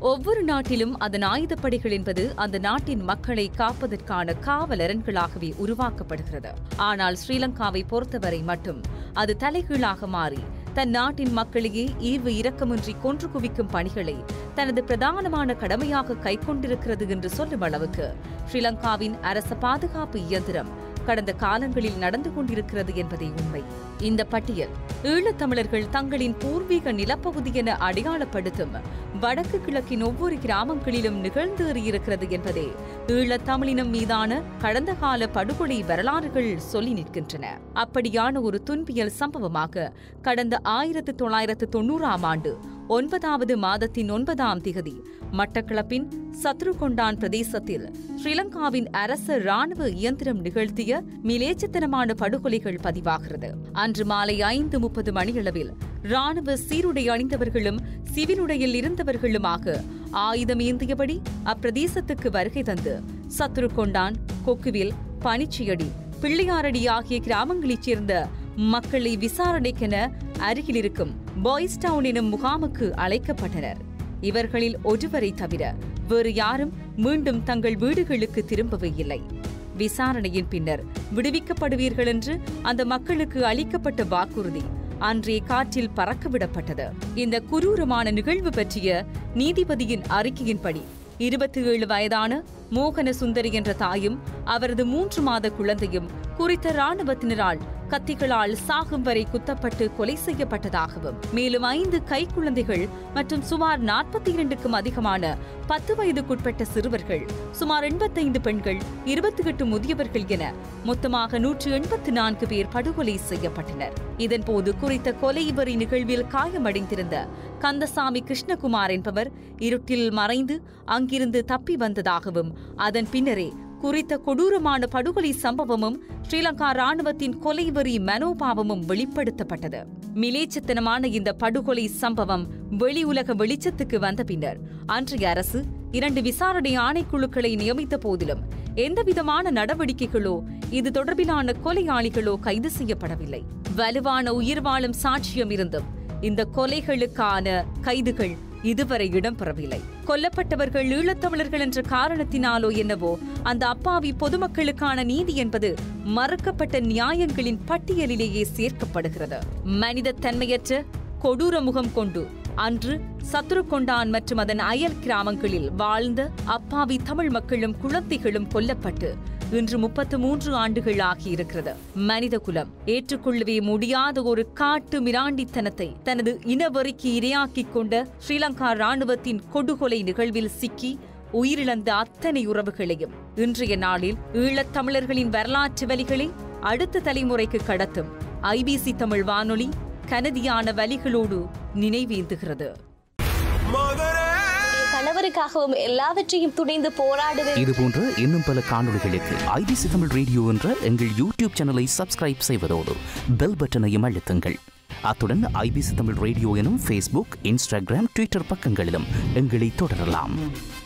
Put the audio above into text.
ஒவ்வொரு நாட்டிலும் அதன் ஆயுதப்படைகள் என்பது அந்த நாட்டின் மக்களை காப்பதற்கான காவலரன்களாகவே உருவாக்கப்படுகிறது ஆனால் ஸ்ரீலங்காவை பொறுத்தவரை மட்டும் அது தலைகீழாக மாறி தன் நாட்டின் மக்களையே ஈர்வு இரக்கமின்றி கொன்று குவிக்கும் பணிகளை தனது பிரதானமான கடமையாக கைக்கொண்டிருக்கிறது என்று சொல்லும் அளவுக்கு ஸ்ரீலங்காவின் அரச பாதுகாப்பு இயந்திரம் கடந்த காலங்களில் நடந்து கொண்டிருக்கிறது என்பதே உண்மை இந்த பட்டியல் ஈழத்தமிழர்கள் தங்களின் பூர்வீக நிலப்பகுதி என அடையாளப்படுத்தும் வடக்கு கிழக்கின் ஒவ்வொரு கிராமங்களிலும் நிகழ்ந்தேறியிருக்கிறது என்பதே ஈழத்தமிழினம் மீதான கடந்த கால படுகொலை வரலாறுகள் சொல்லி நிற்கின்றன அப்படியான ஒரு துன்பியல் சம்பவமாக கடந்த ஆயிரத்து தொள்ளாயிரத்து தொன்னூறாம் ஆண்டு ஒன்பதாவது மாதத்தின் ஒன்பதாம் திகதி மட்டக்களப்பின் சத்ருகொண்டான் பிரதேசத்தில் ஸ்ரீலங்காவின் அரச ராணுவ இயந்திரம் நிகழ்த்திய மிலேச்சத்தனமான படுகொலைகள் பதிவாகிறது அன்று மாலை ஐந்து முப்பது மணியளவில் ராணுவ சீருடை அணிந்தவர்களும் சிவிலுடையில் இருந்தவர்களுமாக ஆயுதம் ஏந்தியபடி அப்பிரதேசத்துக்கு வருகை தந்து சத்ருகொண்டான் கொக்குவில் பனிச்சியடி பிள்ளையாரடி ஆகிய கிராமங்களைச் சேர்ந்த மக்களை விசாரணைக்கென அருகில் இருக்கும் பாய்ஸ் டவுன் எனும் முகாமுக்கு அழைக்கப்பட்டனர் இவர்களில் ஒருவரை தவிர வேறு யாரும் மீண்டும் தங்கள் வீடுகளுக்கு திரும்பவே இல்லை விசாரணையின் பின்னர் விடுவிக்கப்படுவீர்கள் என்று அந்த மக்களுக்கு அளிக்கப்பட்ட வாக்குறுதி அன்றே காற்றில் பறக்கவிடப்பட்டது இந்த குரூரமான நிகழ்வு பற்றிய நீதிபதியின் அறிக்கையின்படி இருபத்தி ஏழு வயதான மோகன சுந்தரி என்ற தாயும் அவரது மூன்று மாத குழந்தையும் குறித்த ராணுவத்தினரால் கத்திகளால் சாகும் வரை குத்தப்பட்டு கொலை செய்யப்பட்டதாகவும் மேலும் ஐந்து கைக்குழந்தைகள் மற்றும் சுமார் நாற்பத்தி இரண்டுக்கும் அதிகமான பத்து வயதுக்குட்பட்ட சிறுவர்கள் சுமார் எண்பத்தைந்து பெண்கள் இருபத்தி எட்டு முதியவர்கள் என மொத்தமாக நூற்று எண்பத்து நான்கு பேர் படுகொலை செய்யப்பட்டனர் இதன்போது குறித்த கொலை வரி நிகழ்வில் காயமடைந்திருந்த கந்தசாமி கிருஷ்ணகுமார் என்பவர் இருட்டில் மறைந்து அங்கிருந்து தப்பி வந்ததாகவும் அதன் பின்னரே குறித்த கொடூரமான படுகொலை சம்பவமும் ஸ்ரீலங்கா ராணுவத்தின் கொலைவெறி மனோபாவமும் வெளிப்படுத்தப்பட்டது மிலேச்சத்தனமான இந்த படுகொலை சம்பவம் வெளி உலக வெளிச்சத்துக்கு வந்த பின்னர் அன்றைய அரசு இரண்டு விசாரணை ஆணைக்குழுக்களை நியமித்த போதிலும் எந்தவிதமான நடவடிக்கைகளோ இது தொடர்பிலான கொலையாளிகளோ கைது செய்யப்படவில்லை வலுவான உயிர் வாழும் சாட்சியம் இருந்தும் இந்த கொலைகளுக்கான கைதுகள் இதுவரை இடம்பெறவில்லை கொல்லப்பட்டவர்கள் ஈழத்தமிழர்கள் என்ற காரணத்தினாலோ என்னவோ அந்த அப்பாவி பொதுமக்களுக்கான நீதி என்பது மறுக்கப்பட்ட நியாயங்களின் பட்டியலிலேயே சேர்க்கப்படுகிறது மனித தன்மையற்ற கொடூர முகம் கொண்டு அன்று சத்துருக்கொண்டான் மற்றும் அதன் அயல் கிராமங்களில் வாழ்ந்த அப்பாவி தமிழ் மக்களும் குழந்தைகளும் கொல்லப்பட்டு இன்று முப்பத்து மூன்று ஆண்டுகள் ஆகியிருக்கிறது மனித குலம் ஏற்றுக்கொள்ளவே முடியாத ஒரு காட்டு மிராண்டித்தனத்தை தனது இனவெறிக்கு இரையாக்கிக் கொண்ட ஸ்ரீலங்கா ராணுவத்தின் கொடுகொலை நிகழ்வில் சிக்கி உயிரிழந்த அத்தனை உறவுகளையும் இன்றைய நாளில் ஈழத்தமிழர்களின் வரலாற்று வலிகளை அடுத்த தலைமுறைக்கு கடத்தும் ஐபிசி தமிழ் வானொலி கனதியான வலிகளோடு நினைவேந்துகிறது கணவருக்காகவும் எல்லாவற்றையும் துணிந்து போராடுவேன் இது போன்ற இன்னும் பல காணொளிகளுக்கு ஐபிசி தமிழ் ரேடியோ என்ற எங்கள் யூடியூப் சேனலை சப்ஸ்கிரைப் செய்வதோடு பெல் பட்டனையும் அழுத்துங்கள் அத்துடன் ஐபிசி தமிழ் ரேடியோ எனும் ஃபேஸ்புக் இன்ஸ்டாகிராம் ட்விட்டர் பக்கங்களிலும் எங்களை தொடரலாம்